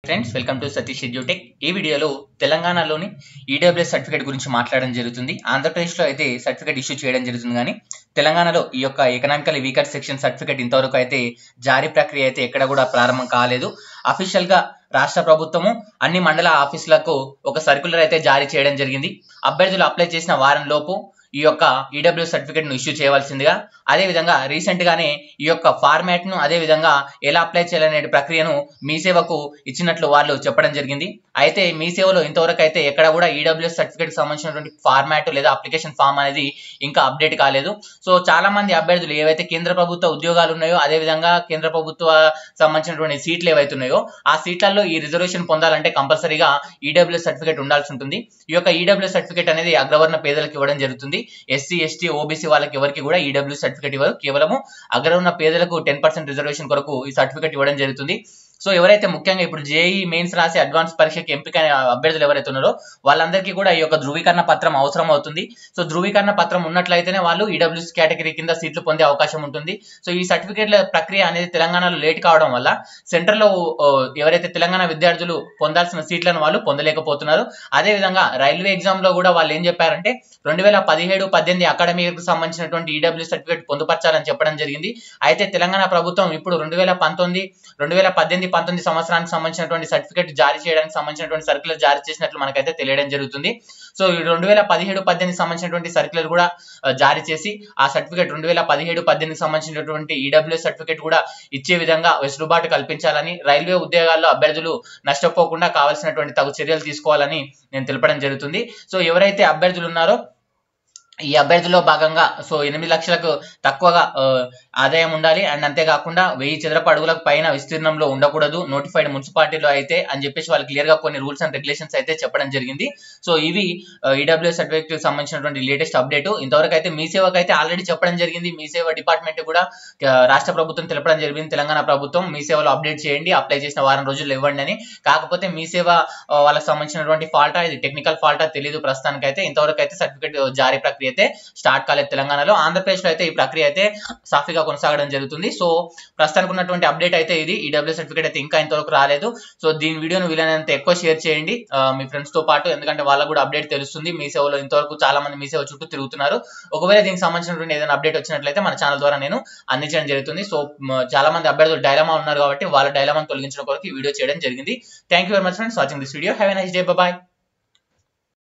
friends welcome to Satish edutech ఈ వీడియోలో తెలంగాణలోని ఈడబ్ల్యూఎస్ సర్టిఫికేట్ గురించి మాట్లాడడం జరుగుతుంది ఆంధ్రప్రదేశ్లో అయితే సర్టిఫికేట్ ఇష్యూ చేయడం జరుగుతుంది కానీ తెలంగాణలో ఈ యొక్క ఎకనామికల్ వీకర్ సెక్షన్ సర్టిఫికేట్ ఇంతవరకు అయితే జారీ ప్రక్రియ అయితే ఎక్కడ కూడా ప్రారంభం కాలేదు అఫీషియల్ గా రాష్ట్ర ప్రభుత్వము అన్ని మండల ఆఫీసులకు ఒక సర్క్యులర్ అయితే జారీ చేయడం జరిగింది అభ్యర్థులు అప్లై చేసిన వారం లోపు ఈ యొక్క ఈడబ్ల్యూ సర్టిఫికేట్ ను ఇష్యూ చేయవలసిందిగా అదే విధంగా రీసెంట్ గానే ఈ యొక్క ఫార్మాట్ ను అదే విధంగా ఎలా అప్లై చేయాలనే ప్రక్రియను మీ సేవకు ఇచ్చినట్లు వాళ్ళు చెప్పడం జరిగింది అయితే మీ సేవలో ఇంతవరకు అయితే ఎక్కడ కూడా ఈడబ్ల్యూఎస్ సర్టిఫికేట్ సంబంధించినటువంటి ఫార్మాట్ లేదా అప్లికేషన్ ఫామ్ అనేది ఇంకా అప్డేట్ కాలేదు సో చాలా మంది అభ్యర్థులు ఏవైతే కేంద్ర ప్రభుత్వ ఉద్యోగాలు ఉన్నాయో అదే విధంగా కేంద్ర ప్రభుత్వ సంబంధించినటువంటి సీట్లు ఏవైతే ఉన్నాయో ఆ సీట్లలో ఈ రిజర్వేషన్ పొందాలంటే కంపల్సరీగా ఈడబ్ల్యూఎస్ సర్టిఫికేట్ ఉండాల్సి ఉంటుంది ఈ యొక్క ఈడబ్ల్యూఎస్ సర్టిఫికేట్ అనేది అగ్రవర్ణ పేదలకు ఇవ్వడం జరుగుతుంది ఎస్సీ ఎస్టీ ఓబీసీ వాళ్ళకి ఎవరికి కూడా ఈడబ్ల్యూ సర్టిఫికేట్ ఇవ్వరు కేవలము అగ్రవర్ణ పేదలకు టెన్ పర్సెంట్ రిజర్వేషన్ కొరకు ఈ సర్టిఫికేట్ ఇవ్వడం జరుగుతుంది సో ఎవరైతే ముఖ్యంగా ఇప్పుడు జేఈ మెయిన్స్ రాసి అడ్వాన్స్ పరీక్షకి ఎంపిక అభ్యర్థులు ఎవరైతే ఉన్నారో వాళ్ళందరికీ కూడా ఈ యొక్క ధృవీకరణ పత్రం అవసరం అవుతుంది సో ధృవీకరణ పత్రం ఉన్నట్లయితేనే వాళ్ళు ఈడబ్ల్యూఎస్ కేటగిరీ కింద సీట్లు పొందే అవకాశం ఉంటుంది సో ఈ సర్టిఫికేట్ల ప్రక్రియ అనేది తెలంగాణలో లేట్ కావడం వల్ల సెంట్రల్ లో ఎవరైతే తెలంగాణ విద్యార్థులు పొందాల్సిన సీట్లను వాళ్ళు పొందలేకపోతున్నారు అదే విధంగా రైల్వే ఎగ్జామ్ లో కూడా వాళ్ళు ఏం చెప్పారంటే రెండు వేల పదిహేడు పద్దెనిమిది అకాడమీకి సంబంధించినటువంటి ఈడబ్ల్యూ సర్టిఫికేట్ పొందుపరచాలని చెప్పడం జరిగింది అయితే తెలంగాణ ప్రభుత్వం ఇప్పుడు రెండు వేల పంతొమ్మిది రెండు వేల పద్దెనిమిది పంతొమ్మిది సంవత్సరానికి సంబంధించినటువంటి సర్టిఫికేట్ జారీ చేయడానికి సంబంధించినటువంటి సర్క్యులర్ జారీ చేసినట్లు మనకైతే తెలియడం జరుగుతుంది సో రెండు వేల పదిహేడు పద్దెనిమిది సంబంధించినటువంటి సర్క్యులర్ కూడా జారీ చేసి ఆ సర్టిఫికేట్ రెండు వేల పదిహేడు పద్దెనిమిది సంబంధించినటువంటి ఈడబ్ల్యూ సర్టిఫికేట్ కూడా ఇచ్చే విధంగా వెసులుబాటు కల్పించాలని రైల్వే ఉద్యోగాల్లో అభ్యర్థులు నష్టపోకుండా కావాల్సినటువంటి తగు చర్యలు తీసుకోవాలని నేను తెలపడం జరుగుతుంది సో ఎవరైతే అభ్యర్థులు ఉన్నారో ఈ అభ్యర్థిలో భాగంగా సో ఎనిమిది లక్షలకు తక్కువగా ఆదాయం ఉండాలి అండ్ అంతేకాకుండా వెయ్యి చదరపు అడుగులకు పైన విస్తీర్ణంలో ఉండకూడదు నోటిఫైడ్ మున్సిపాలిటీలో అయితే అని చెప్పేసి వాళ్ళు క్లియర్ గా కొన్ని రూల్స్ అండ్ రెగ్యులేషన్స్ అయితే చెప్పడం జరిగింది సో ఇవి ఈడబ్ల్యూ సర్టిఫికేట్ సంబంధించినటువంటి లేటెస్ట్ అప్డేట్ ఇంతవరకు అయితే మీ సేవకు అయితే ఆల్రెడీ చెప్పడం జరిగింది మీ సేవ డిపార్ట్మెంట్ కూడా రాష్ట్ర ప్రభుత్వం తెలపడం జరిగింది తెలంగాణ ప్రభుత్వం మీ సేవలో అప్డేట్ చేయండి అప్లై చేసిన వారం రోజుల్లో ఇవ్వండి అని కాకపోతే మీ సేవ వాళ్ళకి సంబంధించినటువంటి ఫాల్టా ఇది టెక్నికల్ ఫాల్టా తెలియదు ప్రస్తుతానికి అయితే ఇంతవరకు అయితే సర్టిఫికేట్ జారీ ప్రక్రియ అయితే స్టార్ట్ కాలేదు తెలంగాణలో ఆంధ్రప్రదేశ్ లో అయితే ఈ ప్రక్రియ అయితే సాఫీగా కొనసాగడం జరుగుతుంది సో ప్రస్తుతానికి ఉన్నటువంటి అప్డేట్ అయితే ఇది ఈడబ్ల్యూ సర్టిఫికేట్ అయితే ఇంకా ఇంతవరకు రాలేదు సో దీని వీడియోను వీలైనంత ఎక్కువ షేర్ చేయండి మీ ఫ్రెండ్స్ తో పాటు ఎందుకంటే వాళ్ళకు కూడా అప్డేట్ తెలుస్తుంది మీ సేవలో ఇంతవరకు చాలా మంది మీ సేవ చుట్టూ తిరుగుతున్నారు ఒకవేళ దీనికి సంబంధించినటువంటి ఏదైనా అప్డేట్ వచ్చినట్లయితే మన ఛానల్ ద్వారా నేను అందించడం జరుగుతుంది సో చాలా మంది అభ్యర్థులు డైలమా ఉన్నారు కాబట్టి వాళ్ళ డైలమాను తొలగించడం కొరకు ఈ వీడియో చేయడం జరిగింది thank you very much friends watching this video have a nice day bye